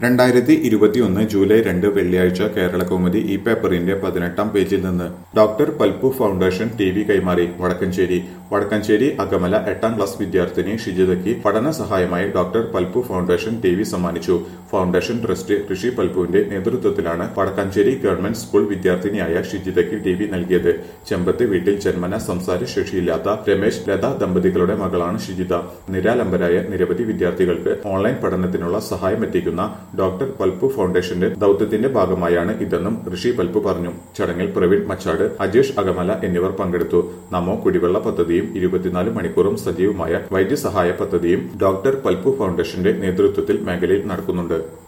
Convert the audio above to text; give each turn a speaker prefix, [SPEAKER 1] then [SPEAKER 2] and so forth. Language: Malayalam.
[SPEAKER 1] രണ്ടായിരത്തി ഇരുപത്തിയൊന്ന് ജൂലൈ രണ്ട് വെള്ളിയാഴ്ച കേരള കൗമുദി ഈ പേപ്പറിന്റെ പതിനെട്ടാം പേജിൽ നിന്ന് doctor Palpu foundation T V കൈമാറി വടക്കഞ്ചേരി വടക്കഞ്ചേരി അകമല എട്ടാം ക്ലാസ് വിദ്യാർത്ഥിനി ഷിജിതയ്ക്ക് പഠന സഹായമായി doctor Palpu foundation T V സമ്മാനിച്ചു ഫൗണ്ടേഷൻ ട്രസ്റ്റ് ഋഷി പൽപ്പുവിന്റെ നേതൃത്വത്തിലാണ് വടക്കഞ്ചേരി ഗവൺമെന്റ് സ്കൂൾ വിദ്യാർത്ഥിനിയായ ഷിജിതയ്ക്ക് ടി വി നൽകിയത് ചെമ്പത്ത് വീട്ടിൽ ജന്മന സംസാര ശേഷിയില്ലാത്ത രമേശ് ലത ദമ്പതികളുടെ മകളാണ് ഷിജിത നിരാലംബരായ നിരവധി വിദ്യാർത്ഥികൾക്ക് ഓൺലൈൻ പഠനത്തിനുള്ള സഹായം എത്തിക്കുന്ന ഡോക്ടർ പൽപ്പു ഫൗണ്ടേഷന്റെ ദൌത്യത്തിന്റെ ഭാഗമായാണ് ഇതെന്നും ഋഷി പൽപ്പു പറഞ്ഞു ചടങ്ങിൽ പ്രവീൺ മച്ചാട് അജേഷ് അകമല എന്നിവർ പങ്കെടുത്തു നമോ കുടിവെള്ള പദ്ധതിയും ഇരുപത്തിനാല് മണിക്കൂറും സജീവമായ വൈദ്യസഹായ പദ്ധതിയും ഡോക്ടർ പൽപ്പു ഫൗണ്ടേഷന്റെ നേതൃത്വത്തിൽ മേഖലയിൽ നടക്കുന്നുണ്ട്